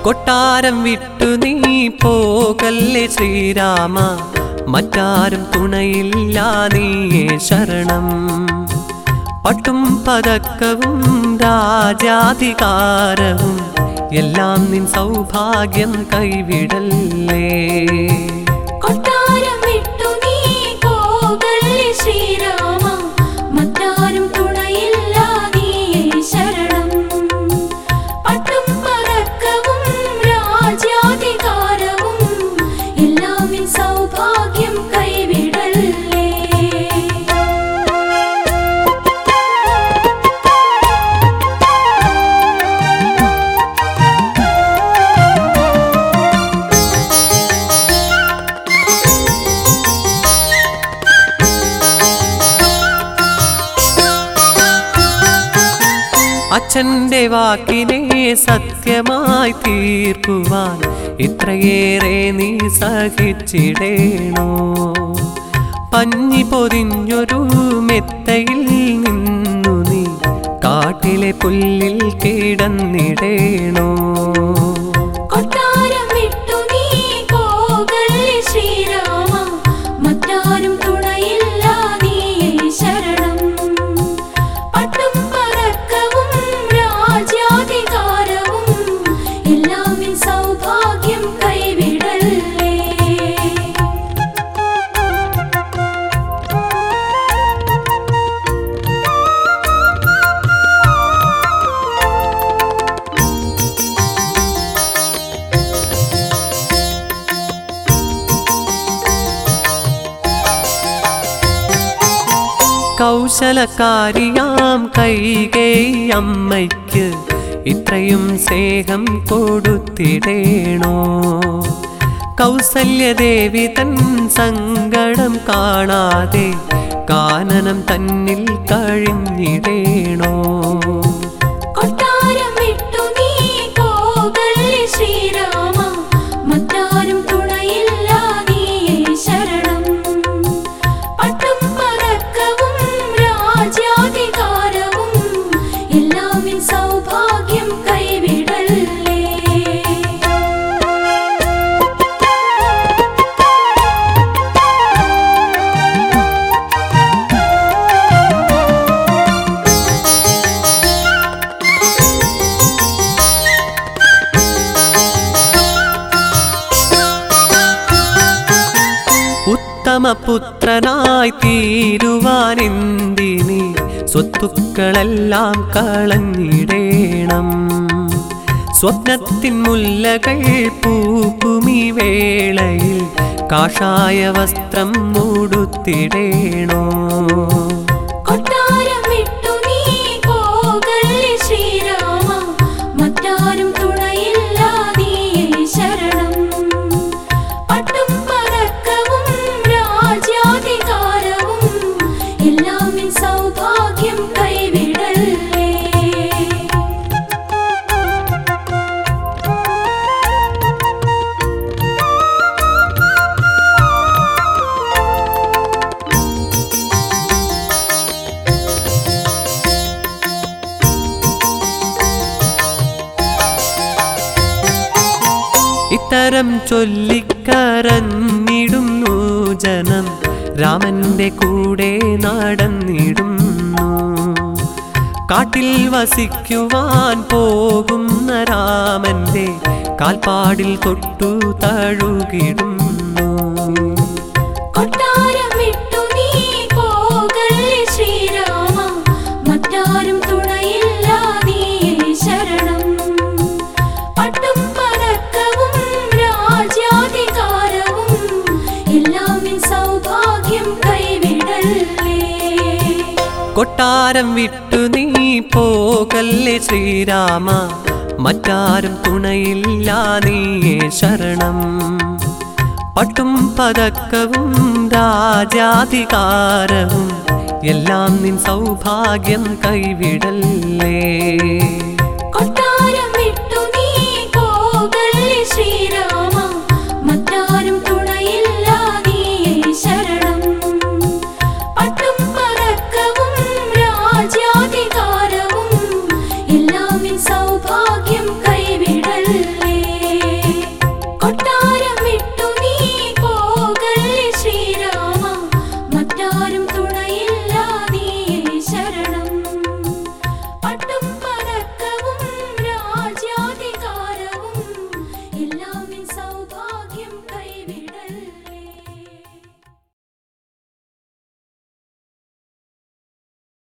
കൊട്ടാരം വിട്ടു നീ പോകല്ലേ ശ്രീരാമ മറ്റാരും തുണയില്ല നീയേ ശരണം പട്ടും പതക്കവും രാജാധികാരവും എല്ലാം നിൻ സൗഭാഗ്യം കൈവിടല്ലേ കൊട്ടാരം വിട്ടു നീ പോകല്ലേ ശ്രീരാമ മറ്റാരും തുണയില്ല നീയേ ശരണം പട്ടും പതക്കവും രാജ്യാധികാരവും എല്ലാം നിൻ സൗഭാഗ്യം കൈവിടല്ലേ അച്ഛന്റെ വാക്കിനെ സത്യമായി തീർക്കുവാൻ ഇത്രയേറെ നീ സഹിച്ചിടേണോ പഞ്ഞി പൊതിഞ്ഞൊരു മെത്തയിൽ നിന്നു നീ കാട്ടിലെ പുല്ലിൽ കിടന്നിടേണോ കൊട്ടാരം വിട്ടു നീ പോകല്ലേ ശ്രീരാമ മറ്റാരും തുണയില്ല നീയേ ശരണം പട്ടും പതക്കവും രാജ്യാധികാരവും എല്ലാം നിൻ സൗഭാഗ്യം കൈവിടല്ലേ കൗശലക്കാരിയാം കൈകേ അമ്മയ്ക്ക് ഇത്രയും സ്നേഹം കൊടുത്തിടേണോ കൗസല്യദേവി തൻ സങ്കടം കാണാതെ കാനനം തന്നിൽ കഴിഞ്ഞിടേണോ കൊട്ടാരം വിട്ടു നീ പോകല്ലേ ശ്രീരാമ മറ്റാരും തുണയില്ല നീയേ ശരണം പട്ടും പതക്കവും രാജ്യാധികാരവും എല്ലാം നിൻ സൗഭാഗ്യം കൈവിടല്ലേ ഉത്തമ പുത്രനായി തീരുവാനെന്തിനി സ്വത്തുക്കളെല്ലാം കളഞ്ഞിടേണം സ്വപ്നത്തിൻ മുല്ലകൾ പൂക്കുമി വേളയിൽ കാഷായ വസ്ത്രം മൂടുത്തിടേണോ കൊട്ടാരം വിട്ടു നീ പോകല്ലേ ശ്രീരാമ മറ്റാരും തുണയില്ല നീയേ ശരണം പട്ടും പതക്കവും രാജ്യാധികാരവും എല്ലാം നിൻ സൗഭാഗ്യം കൈവിടല്ലേ ഇത്തരം ചൊല്ലിക്കരഞ്ഞിടുന്നു ജനം രാമന്റെ കൂടെ നടന്നിടുന്നു കാട്ടിൽ വസിക്കുവാൻ പോകുന്ന രാമന്റെ കാൽപ്പാടിൽ തൊട്ടു തഴുകിടുന്നു കൊട്ടാരം വിട്ടു നീ പോകല്ലേ ശ്രീരാമ മറ്റാരും തുണയില്ല നീയേ ശരണം പട്ടും പതക്കവും രാജ്യാധികാരവും എല്ലാം നിൻ സൗഭാഗ്യം കൈവിടല്ലേ കൊട്ടാരം വിട്ടു നീ പോകല്ലേ ശ്രീരാമ മറ്റാരും തുണയില്ല നീയേ ശരണം പട്ടും പതക്കവും രാജാധികാരവും എല്ലാം നിൻ സൗഭാഗ്യം കൈവിടല്ലേ കൊട്ടാരം വിട്ടു നീ പോകല്ലേ ശ്രീരാമ മറ്റാരും തുണയില്ല നീയേ ശരണം പട്ടും പതക്കവും രാജ്യാധികാരവും എല്ലാം നിൻ സൗഭാഗ്യം കൈവിടല്ലേ